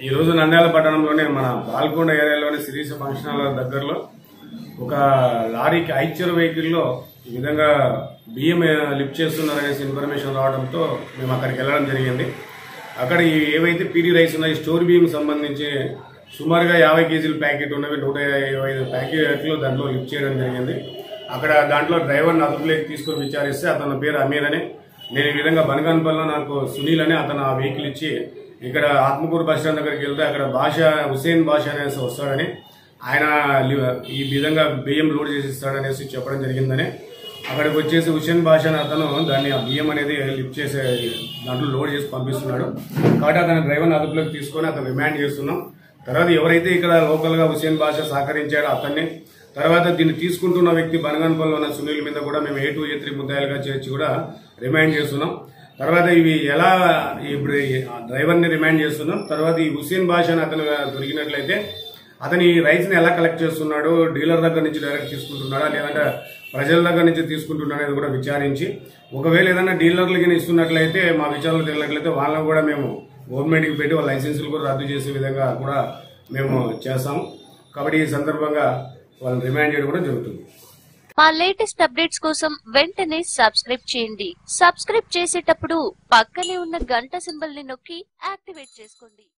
ఈ రోజు నంద్యాల పట్టణంలోనే మన పాల్కొండ ఏరియాలోని శిరీష ఫంక్షన్ హాల్ దగ్గరలో ఒక లారీకి ఐచర్ వెహికల్లో ఈ విధంగా బియ్యం లిఫ్ట్ చేస్తున్నారనేసి ఇన్ఫర్మేషన్ రావడంతో మేము అక్కడికి వెళ్ళడం జరిగింది అక్కడ ఈ ఏవైతే పీడీ రైస్ ఉన్నాయి స్టోర్ బియ్యం సంబంధించి సుమారుగా యాభై కేజీల ప్యాకెట్ ఉన్నవి నూట ఇరవై ఐదు ప్యాకెట్లు దాంట్లో లిఫ్ట్ చేయడం జరిగింది అక్కడ దాంట్లో డ్రైవర్ని అదుపులోకి తీసుకొని విచారిస్తే అతని పేరు అమీర్ అని నేను ఈ విధంగా బనగానపల్లిలో నాకు సునీల్ అని అతను ఆ వెహికల్ ఇచ్చి ఇక్కడ ఆత్మకూరు బస్ స్టాండ్ దగ్గరికి వెళ్తే అక్కడ భాష హుసేన్ భాష అనేసి వస్తాడని ఆయన లి- ఈ విధంగా బియ్యం లోడ్ చేసి ఇస్తాడనేసి చెప్పడం జరిగిందని అక్కడికి వచ్చేసి హుసేన్ భాష అని అతను దాన్ని ఆ బియ్యం అనేది లిఫ్ట్ చేసే దాంట్లో లోడ్ చేసి పంపిస్తున్నాడు కాబట్టి అతని డ్రైవర్ని అదుపులోకి తీసుకొని అతను రిమాండ్ చేస్తున్నాం తర్వాత ఎవరైతే ఇక్కడ లోకల్ గా హుసేన్ భాష సహకరించాడో అతన్ని తర్వాత దీన్ని తీసుకుంటున్న వ్యక్తి బనగానపల్లిలో ఉన్న సునీల్ మీద కూడా మేము ఏ టూ ఏ త్రీ ముద్దాయిలుగా చేర్చి కూడా రిమాండ్ చేస్తున్నాం తర్వాత ఇవి ఎలా ఇప్పుడు ఈ డ్రైవర్ ని రిమాండ్ చేస్తున్నాం తర్వాత ఈ హుసేన్ భాష అని అతను దొరికినట్లయితే అతని రైస్ ని ఎలా కలెక్ట్ చేస్తున్నాడు డీలర్ దగ్గర నుంచి డైరెక్ట్ తీసుకుంటున్నాడా లేదంటే ప్రజల దగ్గర నుంచి తీసుకుంటున్నాడా అనేది కూడా విచారించి ఒకవేళ ఏదైనా డీలర్లకి ఇస్తున్నట్లయితే మా విచారణలో తెలియట్లయితే వాళ్ళని కూడా మేము గవర్నమెంట్కి పెట్టి వాళ్ళ లైసెన్సులు కూడా రద్దు చేసే విధంగా కూడా మేము చేస్తాం కాబట్టి ఈ సందర్భంగా వాళ్ళని రిమాండ్ చేయడం కూడా జరుగుతుంది మా లేటెస్ట్ అప్డేట్స్ కోసం వెంటనే సబ్స్క్రైబ్ చేయండి సబ్స్క్రైబ్ చేసేటప్పుడు పక్కనే ఉన్న గంట సింబల్ ని నొక్కి యాక్టివేట్ చేసుకోండి